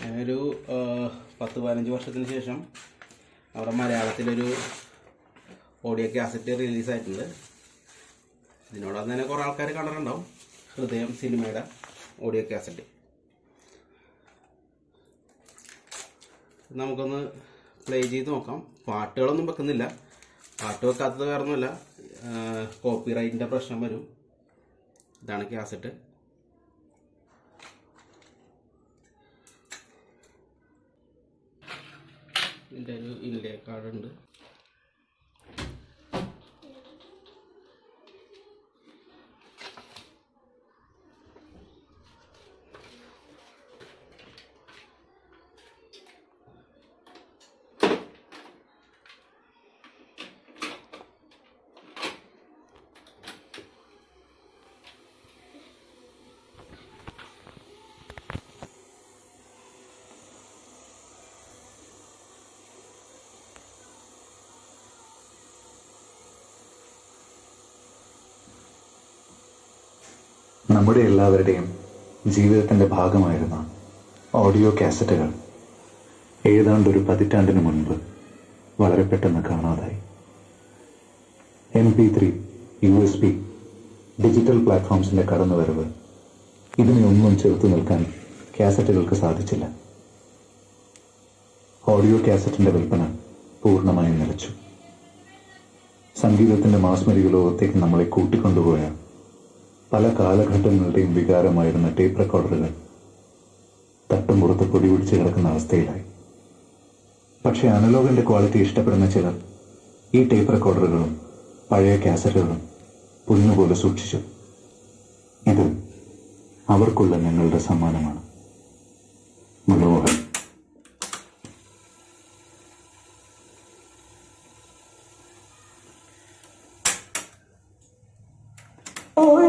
ഒരു ആ, പത്ത് പതിനഞ്ച് വർഷത്തിന് ശേഷം അവിടെ മലയാളത്തിലൊരു ഓഡിയോ കാസറ്റ് റിലീസായിട്ടുണ്ട് ഇതിനോടൊപ്പം തന്നെ കുറേ ആൾക്കാർ കണ്ടിട്ടുണ്ടാവും ഹൃദയം സിനിമയുടെ ഓഡിയോ കാസറ്റ് നമുക്കൊന്ന് പ്ലേ ചെയ്ത് നോക്കാം പാട്ടുകളൊന്നും വെക്കുന്നില്ല പാട്ട് വെക്കാത്തത് വേറൊന്നുമല്ല കോപ്പി റൈറ്റിൻ്റെ പ്രശ്നം വരും ഇതാണ് കാസറ്റ് ഇതിൻ്റെ ഒരു ഇൻലേ കാർഡ് ഉണ്ട് നമ്മുടെ എല്ലാവരുടെയും ജീവിതത്തിന്റെ ഭാഗമായിരുന്ന ഓഡിയോ കാസറ്റുകൾ ഏതാണ്ട് ഒരു പതിറ്റാണ്ടിന് മുൻപ് വളരെ പെട്ടെന്ന് കാണാതായി M P three U S P digital പ്ലാറ്റ്ഫോംസിന്റെ കടന്നുവരവ് ഇതിനെ ഒന്നും ചെറുത്തു നിൽക്കാൻ കാസറ്റുകൾക്ക് സാധിച്ചില്ല ഓഡിയോ കാസറ്റിന്റെ വിൽപ്പന പൂർണ്ണമായും നിലച്ചു സംഗീതത്തിന്റെ മാസ്മരിക ലോകത്തേക്ക് നമ്മളെ കൂട്ടിക്കൊണ്ടുപോയ പല കാലഘട്ടങ്ങളുടെയും വികാരമായിരുന്ന ടേപ്പ് റെക്കോർഡറുകൾ തട്ടുംപുറത്ത് പൊടി പിടിച്ച് കിടക്കുന്ന അവസ്ഥയിലായി പക്ഷേ അനലോഗിന്റെ ക്വാളിറ്റി ഇഷ്ടപ്പെടുന്ന ചിലർ ഈ ടേപ്പ് റെക്കോർഡറുകളും പഴയ കാസറ്റുകളും പൊന്നുപോലെ സൂക്ഷിച്ചു ഇത് അവർക്കുള്ള ഞങ്ങളുടെ സമ്മാനമാണ് മനോഹർ Oh,